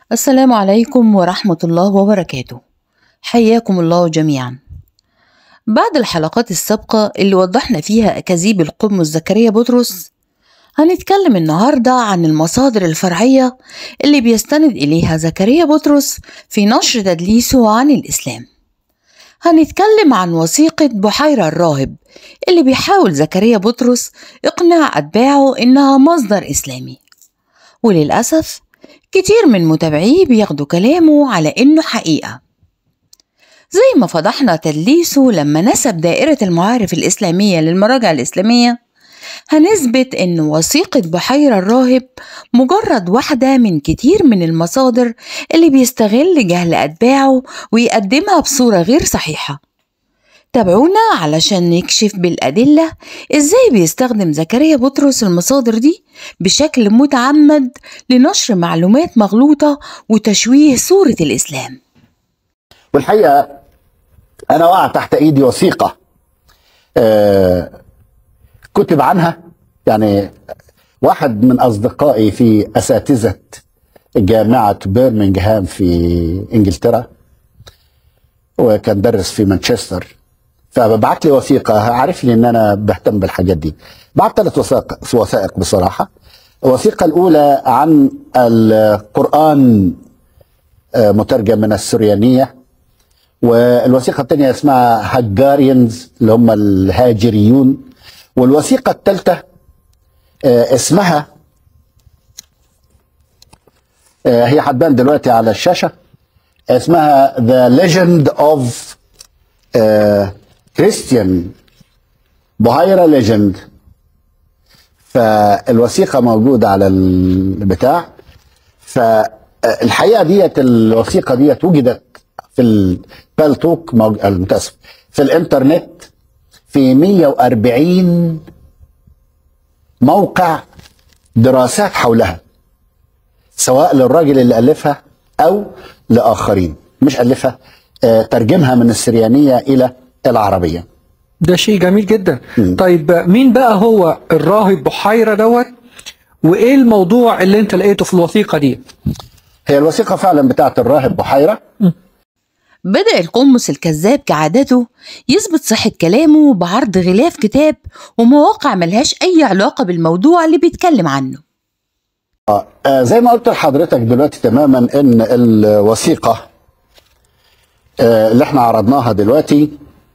السلام عليكم ورحمة الله وبركاته حياكم الله جميعا بعد الحلقات السابقة اللي وضحنا فيها أكاذيب القمص زكريا بطرس هنتكلم النهاردة عن المصادر الفرعية اللي بيستند إليها زكريا بطرس في نشر تدليسه عن الإسلام هنتكلم عن وثيقة بحيرة الراهب اللي بيحاول زكريا بطرس إقناع أتباعه إنها مصدر إسلامي وللأسف كتير من متابعيه بياخدوا كلامه على إنه حقيقة زي ما فضحنا تدليسه لما نسب دائرة المعارف الإسلامية للمراجع الإسلامية هنثبت إن وثيقة بحيرة الراهب مجرد واحدة من كتير من المصادر اللي بيستغل جهل أتباعه ويقدمها بصورة غير صحيحة تابعونا علشان نكشف بالأدلة إزاي بيستخدم زكريا بطرس المصادر دي بشكل متعمد لنشر معلومات مغلوطة وتشويه صورة الإسلام والحقيقه انا وقع تحت ايدي وثيقه آه، كتب عنها يعني واحد من اصدقائي في اساتذه جامعه برمنغهام في انجلترا وكان درس في مانشستر فبعت لي وثيقه عارف لي ان انا بهتم بالحاجات دي بعت ثلاث وثائق وثائق بصراحه الوثيقه الاولى عن القران آه، مترجم من السريانيه والوثيقة الثانية اسمها هجاريانز اللي هم الهاجريون والوثيقة الثالثة آه، اسمها آه، هي هتبان دلوقتي على الشاشة اسمها The Legend of آه، Christian بحيرة ليجند فالوثيقة موجودة على البتاع فالحقيقة ديت الوثيقة ديت وجدت في البالتوك موج... المتاسف في الانترنت في 140 موقع دراسات حولها سواء للراجل اللي ألفها أو لآخرين مش ألفها آه ترجمها من السريانية إلى العربية ده شيء جميل جدا مم. طيب مين بقى هو الراهب بحيرة دوت وايه الموضوع اللي انت لقيته في الوثيقة دي هي الوثيقة فعلا بتاعت الراهب بحيرة بدأ القمص الكذاب كعادته يثبت صحة كلامه بعرض غلاف كتاب ومواقع ملهاش أي علاقة بالموضوع اللي بيتكلم عنه آه زي ما قلت لحضرتك دلوقتي تماما ان الوثيقه آه اللي احنا عرضناها دلوقتي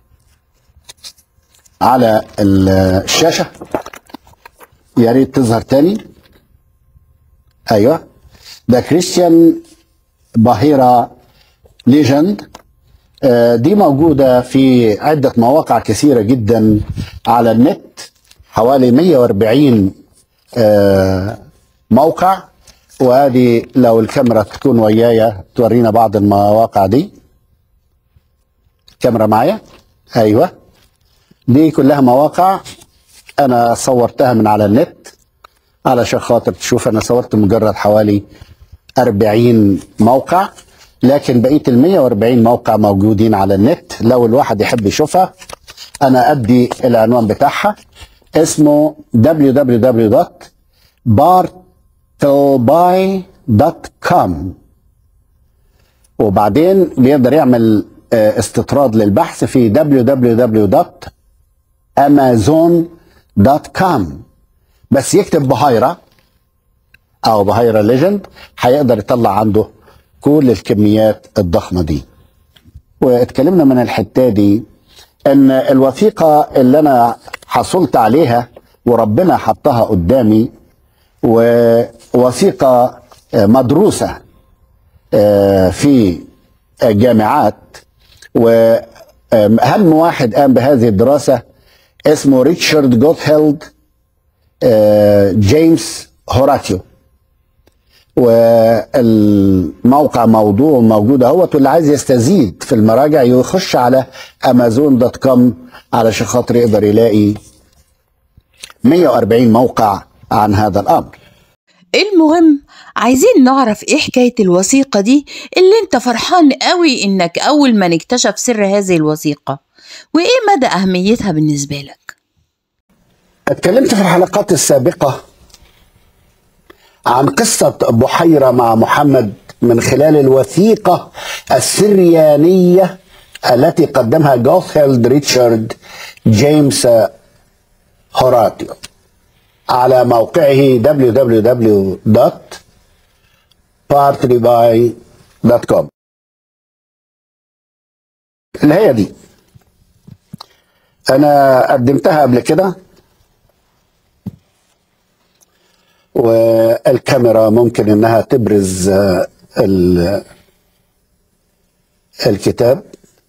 على الشاشه يا ريت تظهر تاني ايوه ده كريستيان باهيرا ليجند آه دي موجوده في عده مواقع كثيره جدا على النت حوالي 140 آه موقع وادي لو الكاميرا تكون ويايا تورينا بعض المواقع دي كاميرا معايا ايوه دي كلها مواقع انا صورتها من على النت علشان خاطر تشوف انا صورت مجرد حوالي 40 موقع لكن بقيه ال 140 موقع موجودين على النت لو الواحد يحب يشوفها انا ادي العنوان بتاعها اسمه www.bartleby.com وبعدين بيقدر يعمل آه، استطراد للبحث في www.amazon.com بس يكتب بحيرة أو بحيرة ليجند هيقدر يطلع عنده كل الكميات الضخمة دي واتكلمنا من الحتة دي ان الوثيقة اللي انا حصلت عليها وربنا حطها قدامي ووثيقة آه، مدروسة آه، في جامعات وأهم واحد قام بهذه الدراسة اسمه ريتشارد جوتهيلد آه، جيمس هوراتيو والموقع موضوع موجود اهوت واللي عايز يستزيد في المراجع يخش على امازون دوت كوم علشان خاطر يقدر يلاقي 140 موقع عن هذا الامر المهم عايزين نعرف ايه حكاية الوثيقة دي اللي انت فرحان قوي انك اول ما نكتشف سر هذه الوثيقة وايه مدى اهميتها بالنسبة لك اتكلمت في الحلقات السابقة عن قصة بحيرة مع محمد من خلال الوثيقة السريانية التي قدمها جوثهيلد ريتشارد جيمس هوراتيو على موقعه www.partlyby.com اللي هي دي انا قدمتها قبل كده والكاميرا ممكن انها تبرز آه، ال- الكتاب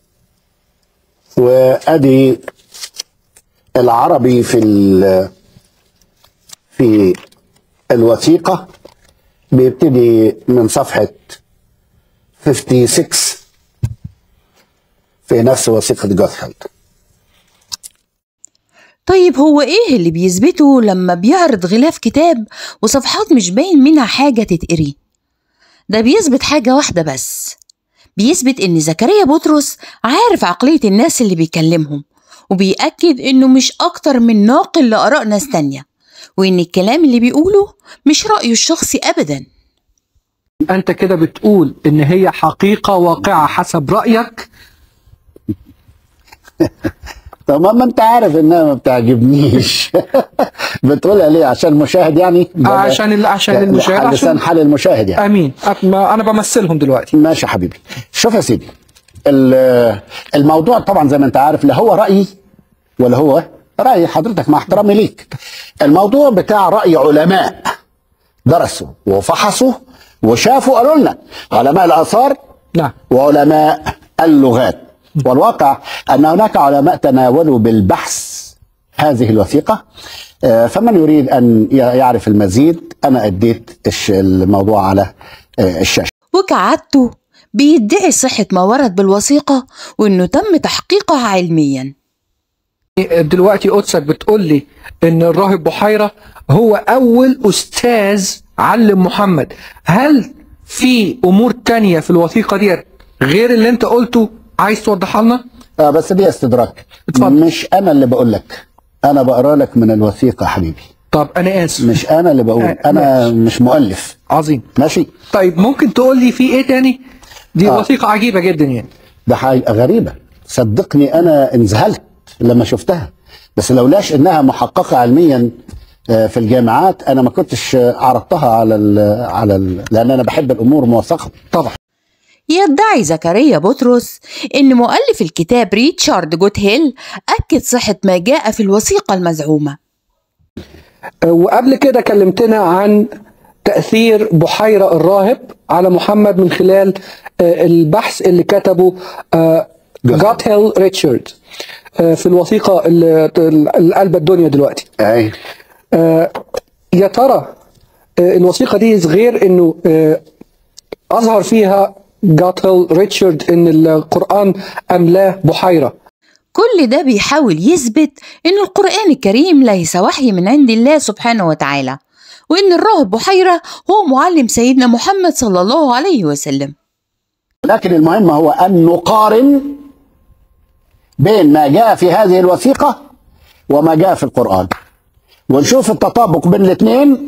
وادي العربي في ال- في الوثيقة بيبتدي من صفحة 56 في نفس وثيقة جوثهيلد طيب هو ايه اللي بيثبته لما بيعرض غلاف كتاب وصفحات مش باين منها حاجة تتقري ده بيثبت حاجة واحدة بس بيثبت ان زكريا بطرس عارف عقلية الناس اللي بيكلمهم وبيأكد انه مش اكتر من ناقل لآراء ناس تانية وان الكلام اللي بيقوله مش رأيه الشخصي ابدا انت كده بتقول ان هي حقيقة واقعة حسب رأيك طب ما انت عارف انها ما بتعجبنيش بتقولها ليه عشان المشاهد يعني ده- عشان ال- عشان ده- المشاهد لسان عشان حال المشاهد يعني امين أت- ما انا بمثلهم دلوقتي ماشي يا حبيبي شوف يا سيدي ال- الموضوع طبعا زي ما انت عارف لا هو رأيي ولا هو رأي حضرتك مع احترامي ليك الموضوع بتاع رأي علماء درسوا وفحصوا وشافوا قالوا لنا علماء الآثار نعم وعلماء اللغات والواقع أن هناك علماء تناولوا بالبحث هذه الوثيقة آه، فمن يريد أن ي- يعرف المزيد أنا أديت الش- الموضوع على آه، الشاشة وكعادته بيدعي صحة ما ورد بالوثيقة وانه تم تحقيقها علميا دلوقتي قدسك بتقول لي ان الراهب بحيرة هو اول استاذ علم محمد هل في امور تانية في الوثيقة ديت غير اللي انت قلته عايز توضحها لنا آه بس دي استدراك اتفضل. مش أنا اللي بقول لك أنا بقرا لك من الوثيقة حبيبي طب انا اسف مش أنا اللي بقول آه، أنا مش مؤلف عظيم ماشي طيب ممكن تقول لي في ايه تاني دي آه. وثيقة عجيبة جدا يعني ده حاجة غريبة صدقني أنا انذهلت لما شفتها بس لولاش إنها محققة علميا آه، في الجامعات أنا ما كنتش آه، عرضتها على ال على ال لأن أنا بحب الأمور موثقة طبعا يدعي زكريا بطرس إن مؤلف الكتاب ريتشارد جوتهيل أكد صحة ما جاء في الوثيقة المزعومة وقبل كده كلمتنا عن تأثير بحيرة الراهب على محمد من خلال آه، البحث اللي كتبه آه، جوتهيل ريتشارد آه، في الوثيقة اللي اللي قلبت الدنيا دلوقتي أي آه، يا ترى آه، الوثيقة دي غير انه آه، اظهر فيها جوتهيل ريتشارد ان القرآن املاه بحيرة كل ده بيحاول يثبت إن القرآن الكريم ليس وحي من عند الله سبحانه وتعالى وإن الراهب بحيرة هو معلم سيدنا محمد صلى الله عليه وسلم لكن المهم هو أن نقارن بين ما جاء في هذه الوثيقة وما جاء في القرآن ونشوف التطابق بين الاثنين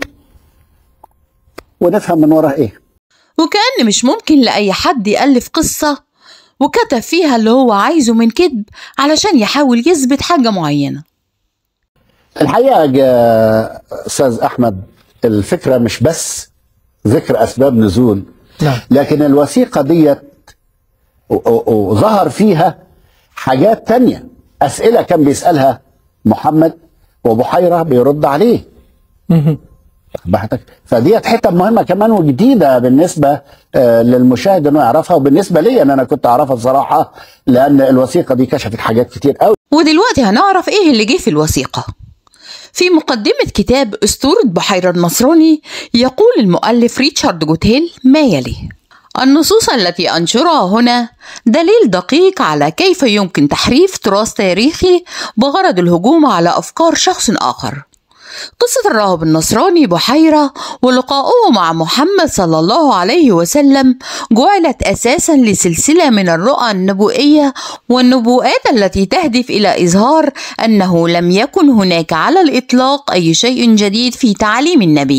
ونفهم من وراه ايه وكأن مش ممكن لأي حد يألف قصة وكتب فيها اللي هو عايزه من كذب علشان يحاول يثبت حاجة معينة الحقيقة يا أستاذ أحمد الفكرة مش بس ذكر أسباب نزول نعم لكن الوثيقة ديت و- و- وظهر فيها حاجات تانية أسئلة كان بيسألها محمد وبحيرة بيرد عليه مهم. بحثك فديت حته مهمه كمان وجديده بالنسبه آه، للمشاهد انه يعرفها وبالنسبه لي ان انا كنت اعرفها بصراحه لان الوثيقه دي كشفت حاجات كتير قوي ودلوقتي هنعرف ايه اللي جه في الوثيقة في مقدمة كتاب أسطورة بحيرة النصراني يقول المؤلف ريتشارد جوتيل ما يلي النصوص التي أنشرها هنا دليل دقيق على كيف يمكن تحريف تراث تاريخي بغرض الهجوم على أفكار شخص آخر قصة الراهب النصراني بحيرة ولقاؤه مع محمد صلى الله عليه وسلم جعلت أساسا لسلسلة من الرؤى النبوئية والنبوءات التي تهدف إلى إظهار أنه لم يكن هناك على الإطلاق أي شيء جديد في تعليم النبي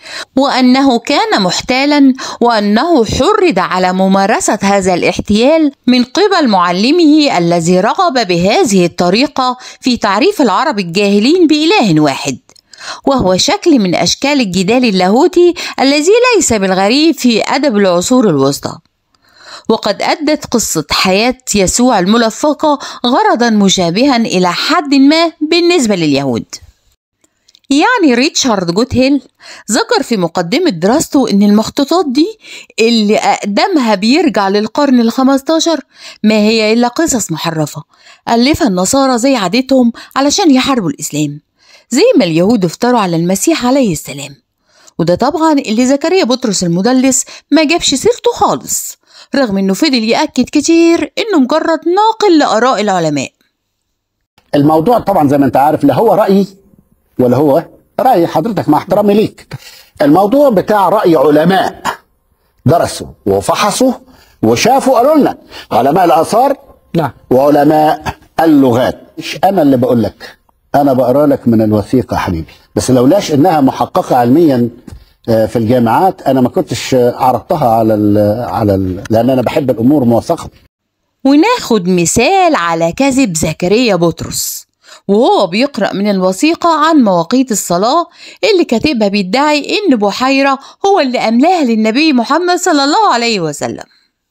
وأنه كان محتالا وأنه حرض على ممارسة هذا الاحتيال من قبل معلمه الذي رغب بهذه الطريقة في تعريف العرب الجاهلين بإله واحد وهو شكل من أشكال الجدال اللاهوتي الذي ليس بالغريب في أدب العصور الوسطى وقد أدت قصة حياة يسوع الملفقة غرضا مشابها إلى حد ما بالنسبة لليهود يعني ريتشارد جوتهيل ذكر في مقدمة دراسته إن المخطوطات دي اللي أقدمها بيرجع للقرن الخمستاشر ما هي إلا قصص محرفة ألفها النصارى زي عادتهم علشان يحاربوا الإسلام زي ما اليهود افتروا على المسيح عليه السلام وده طبعا اللي زكريا بطرس المدلس ما جابش سيرته خالص رغم انه فضل يأكد كتير انه مجرد ناقل لآراء العلماء الموضوع طبعا زي ما انت عارف لا هو رأيي ولا هو رأي حضرتك مع احترامي ليك الموضوع بتاع رأي علماء درسوا وفحصوا وشافوا قالوا لنا علماء الآثار نعم وعلماء اللغات مش أنا اللي بقول لك أنا بقرا لك من الوثيقة يا حبيبي بس لولاش إنها محققة علميا آه، في الجامعات أنا ما كنتش آه، عرضتها على ال على ال لأن أنا بحب الأمور موثقة وناخد مثال على كذب زكريا بطرس وهو بيقرأ من الوثيقة عن مواقيت الصلاة اللي كاتبها بيدعي إن بحيرة هو اللي أملاها للنبي محمد صلى الله عليه وسلم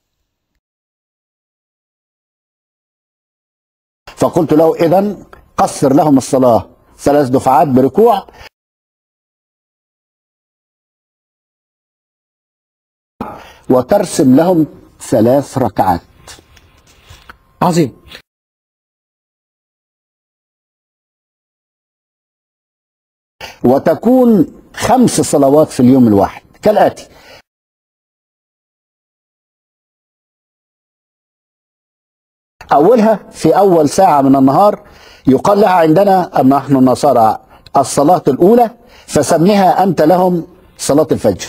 فقلت له إذا قصر لهم الصلاة ثلاث دفعات بركوع وترسم لهم ثلاث ركعات عظيم وتكون خمس صلوات في اليوم الواحد كالآتي أولها في أول ساعة من النهار يقال لها عندنا أن نحن النصارى الصلاة الأولى فسميها أنت لهم صلاة الفجر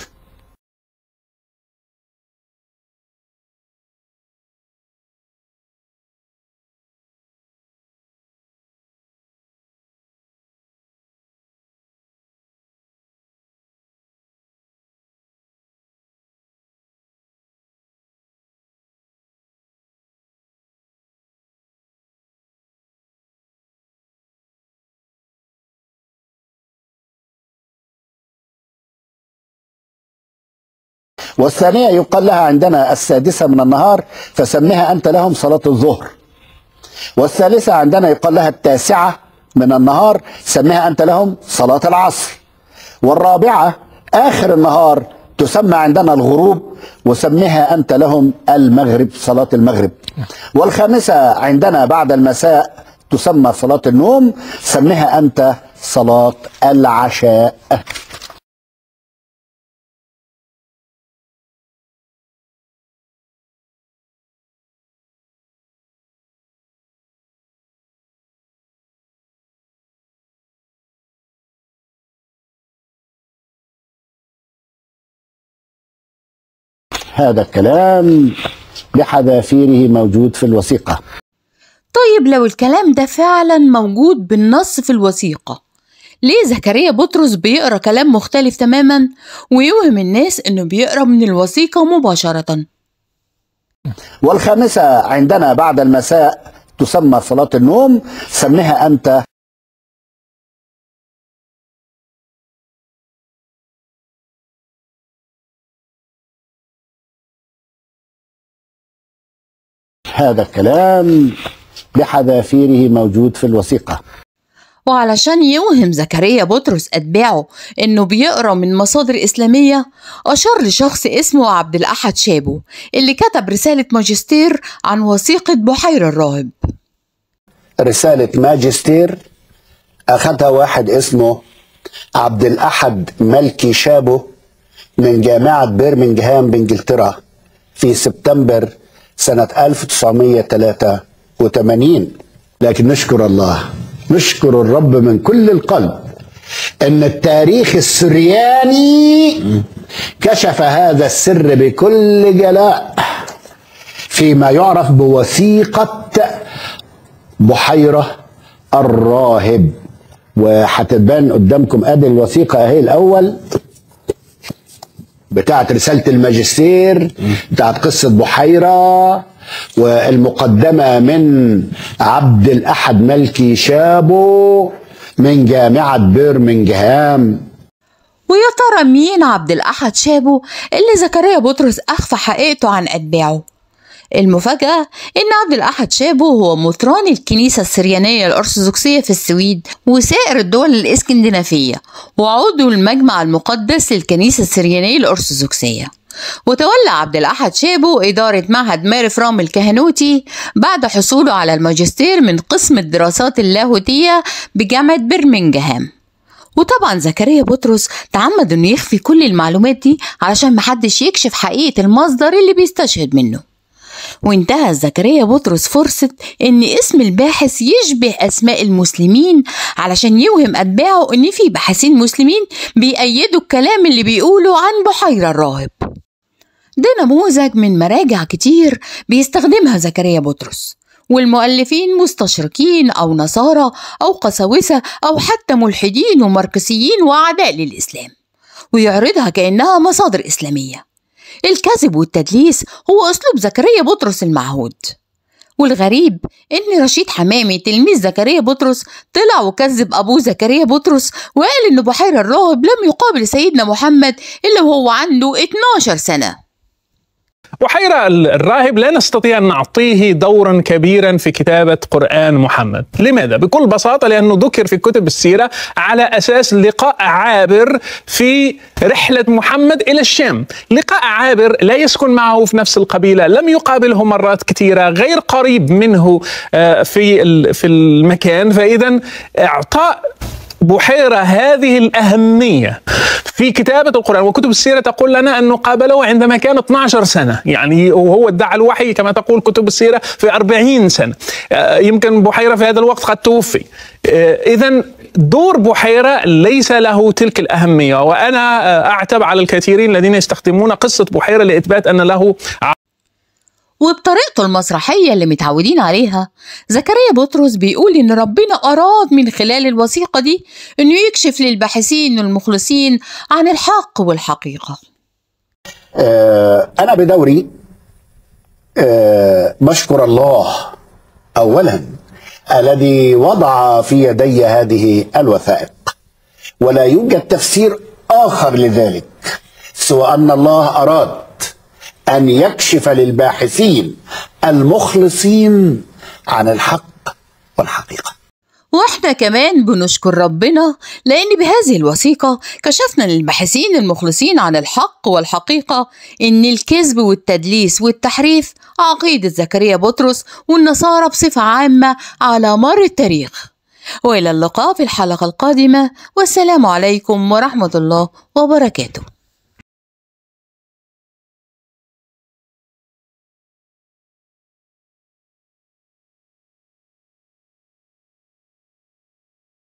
والثانية يقال لها عندنا السادسة من النهار فسميها أنت لهم صلاة الظهر والثالثة عندنا يقال لها التاسعة من النهار سميها أنت لهم صلاة العصر والرابعة آخر النهار تسمى عندنا الغروب وسميها أنت لهم المغرب صلاة المغرب والخامسة عندنا بعد المساء تسمى صلاة النوم سميها أنت صلاة العشاء هذا الكلام بحذافيره موجود في الوثيقة طيب لو الكلام ده فعلا موجود بالنص في الوثيقة ليه زكريا بطرس بيقرا كلام مختلف تماما ويوهم الناس انه بيقرا من الوثيقة مباشرة والخامسة عندنا بعد المساء تسمى صلاة النوم سميها أنت هذا الكلام بحذافيره موجود في الوثيقة وعلشان يوهم زكريا بطرس أتباعه إنه بيقرأ من مصادر إسلامية أشار لشخص اسمه عبد الأحد شابو اللي كتب رسالة ماجستير عن وثيقة بحير الراهب رسالة ماجستير أخذها واحد اسمه عبد الأحد ملكي شابو من جامعة بيرمنجهام بإنجلترا في سبتمبر سنة 1983 لكن نشكر الله نشكر الرب من كل القلب ان التاريخ السرياني كشف هذا السر بكل جلاء فيما يعرف بوثيقة بحيرة الراهب وهتبان قدامكم ادي الوثيقة اهي الاول بتاعت رسالة الماجستير بتاعت قصة بحيرة والمقدمة من عبد الأحد ملكي شابو من جامعة برمنجهام ويا ترى مين عبد الأحد شابو اللي زكريا بطرس أخفى حقيقته عن أتباعه المفاجأة إن عبد الأحد شابو هو مطران الكنيسة السريانية الأرثوذكسية في السويد وسائر الدول الإسكندنافية وعضو المجمع المقدس للكنيسة السريانية الأرثوذكسية وتولى عبد الأحد شابو إدارة معهد ماري فرام الكهنوتي بعد حصوله على الماجستير من قسم الدراسات اللاهوتية بجامعة برمنجهام وطبعا زكريا بطرس تعمد انه يخفي كل المعلومات دي علشان محدش يكشف حقيقة المصدر اللي بيستشهد منه وانتهز زكريا بطرس فرصة ان اسم الباحث يشبه اسماء المسلمين علشان يوهم اتباعه ان في باحثين مسلمين بيأيدوا الكلام اللي بيقولوا عن بحيرة الراهب ده نموذج من مراجع كتير بيستخدمها زكريا بطرس والمؤلفين مستشرقين أو نصارى أو قساوسة أو حتى ملحدين وماركسيين وأعداء للإسلام ويعرضها كأنها مصادر إسلامية الكذب والتدليس هو أسلوب زكريا بطرس المعهود والغريب إن رشيد حمامي تلميذ زكريا بطرس طلع وكذب أبوه زكريا بطرس وقال إن بحيرة الراهب لم يقابل سيدنا محمد إلا وهو عنده 12 سنة بحيرة الراهب لا نستطيع أن نعطيه دورا كبيرا في كتابة قرآن محمد لماذا؟ بكل بساطة لأنه ذكر في كتب السيرة على أساس لقاء عابر في رحلة محمد إلى الشام لقاء عابر لا يسكن معه في نفس القبيلة لم يقابله مرات كثيرة غير قريب منه في في المكان فإذا إعطاء بحيرة هذه الأهمية في كتابة القرآن وكتب السيرة تقول لنا أنه قابله عندما كان 12 سنة يعني وهو ادعى الوحي كما تقول كتب السيرة في 40 سنة يمكن بحيرة في هذا الوقت قد توفي إذا دور بحيرة ليس له تلك الأهمية وأنا أعتب على الكثيرين الذين يستخدمون قصة بحيرة لإثبات أن له وبطريقته المسرحية اللي متعودين عليها زكريا بطرس بيقول إن ربنا أراد من خلال الوثيقة دي إنه يكشف للباحثين المخلصين عن الحق والحقيقة آه أنا بدوري آه بشكر الله أولا الذي وضع في يدي هذه الوثائق ولا يوجد تفسير آخر لذلك سوى أن الله أراد أن يكشف للباحثين المخلصين عن الحق والحقيقة واحنا كمان بنشكر ربنا لأن بهذه الوثيقة كشفنا للباحثين المخلصين عن الحق والحقيقة إن الكذب والتدليس والتحريف عقيدة زكريا بطرس والنصارى بصفة عامة على مر التاريخ وإلى اللقاء في الحلقة القادمة والسلام عليكم ورحمة الله وبركاته